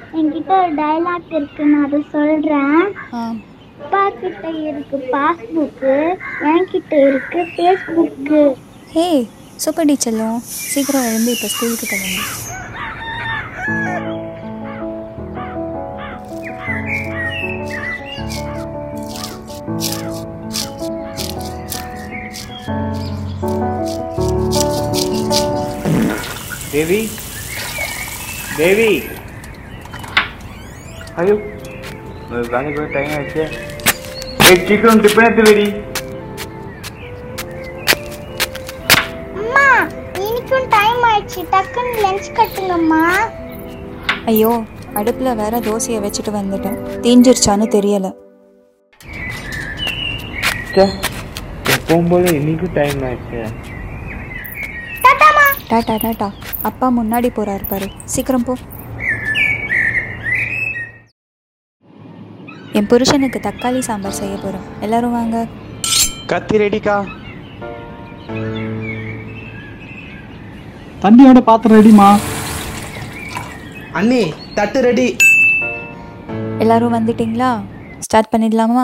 என்கிட்ட ஒரு டயலாக் இருக்கு நான் அதை சொல்றேன் ஆ அப்பா கிட்ட இருக்கு பாஸ்புக்கு என்கிட்ட இருக்கு ஃபேஸ்புக்கு ஹே சூப்பர் டி செல்லம் சீக்கிரம் எழுந்து இப்போ ஸ்கூலுக்கு கிளம்பு தேவி தேவி ஐயோ வேலைக்கு போய் டைம் ஆயிடுச்சு ஏய் சீக்கிரம் டிஃபன் எடுத்து வெடி அம்மா இன்னைக்கும் டைம் ஆயிடுச்சு டக்குன்னு லஞ்ச் கட்டுங்கம்மா ஐயோ அடுப்பில் வேற தோசையை வச்சுட்டு வந்துட்டேன் தீஞ்சிருச்சான்னு தெரியலை சே எப்பவும் போல இன்னைக்கும் டைம் ஆயிடுச்சு டாட்டாமா டாட்டா டாட்டா அப்பா முன்னாடி போறாரு பாரு சீக்கிரம் போ என் புருஷனுக்கு தக்காளி சாம்பார் செய்ய போகிறோம் எல்லாரும் வாங்க கத்தி ரெடிக்கா தண்ணியோட பாத்திரம் ரெடிமா அண்ணி தட்டு ரெடி எல்லாரும் வந்துட்டீங்களா ஸ்டார்ட் பண்ணிடலாமா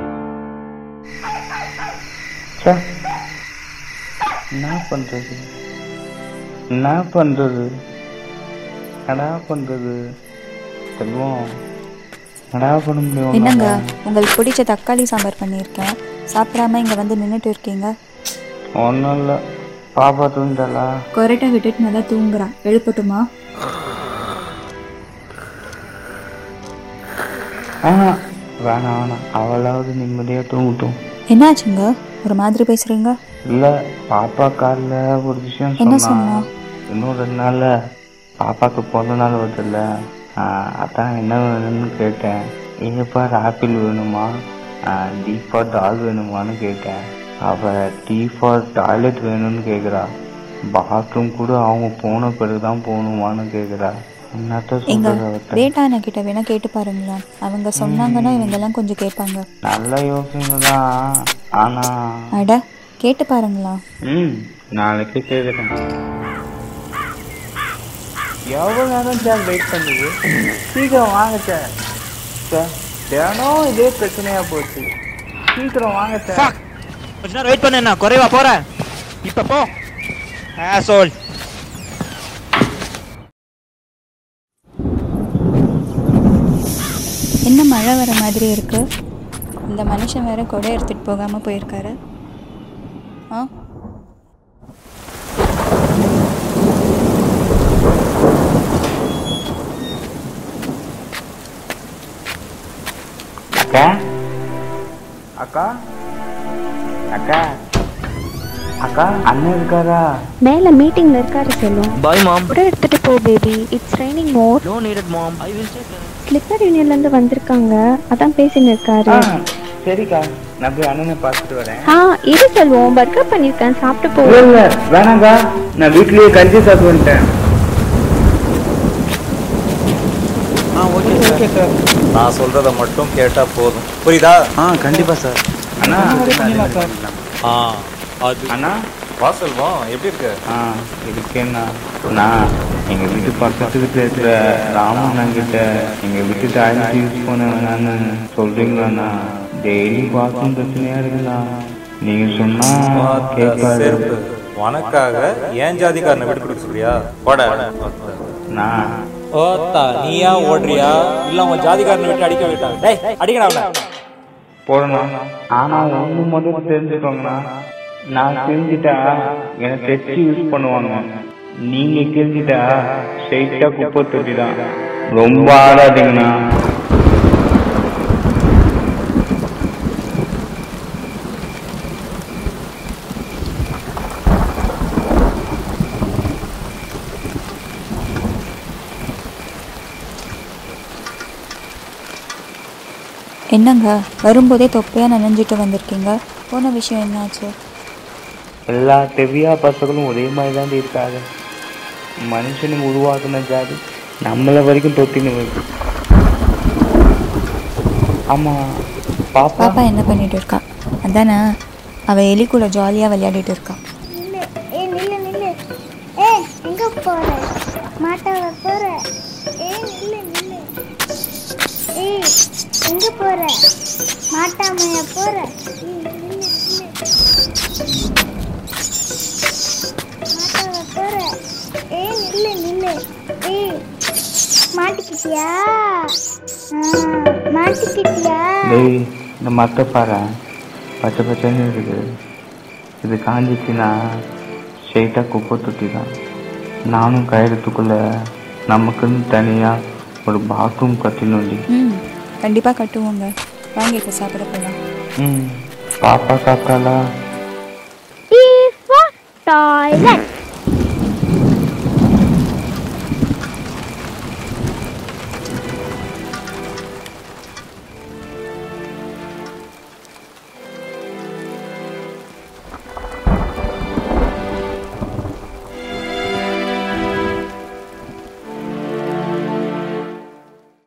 சே என்ன பண்றது என்ன பண்றது என்னடா பண்றது செல்வம் என்னடா பண்ண முடியும் என்னங்க உன்னால? உங்களுக்கு பிடிச்ச தக்காளி சாம்பார் பண்ணியிருக்கேன் சாப்பிடாம இங்கே வந்து நின்றுட்டு இருக்கீங்க ஒன்றும் இல்லை பாப்பா தூங்கிட்டாளா கொரட்டை விட்டுட்டு நல்லா தூங்குறா எழுப்பட்டுமா ஆ வேணாம் வேணாம் அவளாவது நிம்மதியாக தூங்கட்டும் என்னாச்சுங்க ஒரு மாதிரி பேசுறீங்க இல்லை பாப்பா காலில் ஒரு விஷயம் என்ன சொன்னா சொன்னா? இன்னும் ரெண்டு நாள்ல பாப்பாக்கு பிறந்த நாள் வருதுல்ல ஆ, அதான் என்ன வேணும்னு கேட்டேன் ஏப்பா ஆப்பிள் வேணுமா டீ ஃபார் டால் வேணுமான்னு கேட்டேன் அவ டீ ஃபார் டாய்லெட் வேணும்னு கேட்குறா பாத்ரூம் கூட அவங்க போன பிறகு தான் போகணுமான்னு கேட்குறா என்னத்த எங்க சொல்றது அவட்ட வேட்டான கிட்ட வேணா கேட்டு பாருங்களா அவங்க சொன்னாங்கன்னா இவங்க எல்லாம் கொஞ்சம் கேட்பாங்க நல்ல யோசனை தான் ஆனா அட கேட்டு பாருங்களா ம் நாளைக்கு கேட்குறேன் எவ்வளோ நேரம் சார் வெயிட் பண்ணுது சீக்கிரம் வாங்க சார் சார் தினம் இதே பிரச்சனையா போச்சு சீக்கிரம் வாங்க சார் கொஞ்ச நேரம் வெயிட் பண்ணு நான் குறைவா போறேன் இப்ப போ ஆசோல் என்ன மழை வர மாதிரி இருக்கு இந்த மனுஷன் வேற கொடை எடுத்துட்டு போகாம போயிருக்காரு ஆ அக்கா அக்கா அக்கா அக்கா அண்ணன் இருக்காரா மேல மீட்டிங்ல இருக்காரு செல்லும் பாய் மாம் கூட எடுத்துட்டு போ baby it's raining more no needed mom I will take slipper யூனியன்ல இருந்து வந்திருக்காங்க அதான் பேசின்னு இருக்காரு ஆ சரிக்கா நான் போய் அண்ணனை பார்த்துட்டு வரேன் ஆ இரு செல்வம் பர்கர் பண்ணிருக்கேன் சாப்பிட்டு போ இல்ல இல்ல வேணாங்கா நான் வீட்லயே கஞ்சி சாப்பிட்டு வந்துட்டேன் ஆ ஓகே ஓகே சார் நான் சொல்றத மட்டும் கேட்டா போதும் புரியுதா ஆ கண்டிப்பா சார் அண்ணா ஆ அது அண்ணா வா செல்வம் எப்படி இருக்கு ஆ இருக்கேண்ணா நான் எங்க வீட்டு பக்கத்து வீட்டுல இருக்கிற ராமண்ணன் கிட்ட எங்க வீட்டு டாய்லெட் யூஸ் பண்ண வேணான்னு சொல்றீங்களாண்ணா டெய்லி பாத்ரூம் பிரச்சனையா இருக்குண்ணா நீங்க சொன்னா பார்த்த கேட்பாரு செருப்பு உனக்காக ஏன் ஜாதிக்காரனை விட்டு கொடுக்க சொல்றியா போட நான் ஓத்தா நீயா ஓடுறியா இல்ல உன் ஜாதிக்காரனை விட்டு அடிக்க விட்டா டேய் அடிக்கடா அவனை போடணும் ஆனா ஒண்ணு முதல்ல தெரிஞ்சுக்கோங்கண்ணா நான் செஞ்சுட்டா என்னை தைச்சு யூஸ் பண்ணுவாங்க நீங்க கிழிஞ்சிட்டா ஸ்ட்ரைட்டா குப்பை தொட்டி தான் ரொம்ப ஆடாதீங்கண்ணா என்னங்க வரும்போதே தொப்பையா நனைஞ்சிட்டு வந்திருக்கீங்க போன விஷயம் என்னாச்சு எல்லா தெவியா பசங்களும் ஒரே மாதிரி தான் இருக்காங்க மனுஷனுக்கு உருவாக்குன ஜாதி நம்மள வரைக்கும் தொத்தின்னு வருது ஆமா பாப்பா பாப்பா என்ன பண்ணிட்டு இருக்கா அதானே அவ எலி கூட ஜாலியா விளையாடிட்டு இருக்கா நில்லு ஏ நில்லு நில்லு ஏ எங்க போற மாட்டாவ போற ஏ நில்லு நில்லு ஏய் எங்க போற மாட்டாமையா போற ஏய் நில்லு நில்லு மாட்டாவ போற ஏய் நில்லு நில்லு ஏய் மாட்டிக்கிட்டியா ஆ, மாட்டிக்கிட்டியா டேய் இந்த மட்டை பாரு பச்சை பச்சைன்னு இருக்குது இது காஞ்சிச்சுன்னா ஸ்ட்ரெயிட்டாக குப்பை தொட்டி தான் நானும் கயிறத்துக்குள்ள நமக்குன்னு தனியாக ஒரு பாத்ரூம் கட்டணும்டி ம் கண்டிப்பாக கட்டுவோங்க வாங்க இப்போ சாப்பிட போகலாம் ம் பாப்பா சாப்பிட்டாலா